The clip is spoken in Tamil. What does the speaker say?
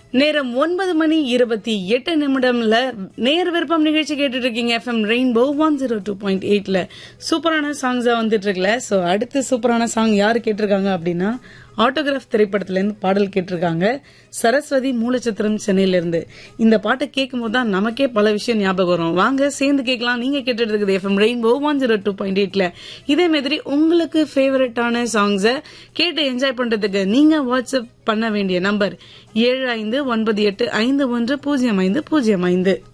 நேரம் ஒன்பது மணி இருபத்தி எட்டு நிமிடம்ல நேர் விருப்பம் நிகழ்ச்சி கேட்டுட்டு இருக்கீங்க FM Rainbow one zero two point எயிட்ல சூப்பரான சாங்ஸா வந்துட்டு இருக்குல்ல சோ அடுத்து சூப்பரான சாங் யாரு கேட்டிருக்காங்க அப்படின்னா ஆட்டோகிராஃப் திரைப்படத்துல இருந்து பாடல் கேட்டிருக்காங்க சரஸ்வதி மூலச்சத்திரம் சென்னையில இருந்து இந்த பாட்டை கேட்கும் போது தான் நமக்கே பல விஷயம் ஞாபகம் வரும் வாங்க சேர்ந்து கேட்கலாம் நீங்க கேட்டுட்டு இருக்குது FM Rainbow one zero two point எயிட்ல இதே மாதிரி உங்களுக்கு ஃபேவரட்டான சாங்ஸை கேட்டு என்ஜாய் பண்றதுக்கு நீங்க வாட்ஸ்அப் பண்ண வேண்டிய நம்பர் ஏழு ஐந்து ஒன்பது எட்டு ஐந்து ஒன்று பூஜ்ஜியம் ஐந்து பூஜ்ஜியம் ஐந்து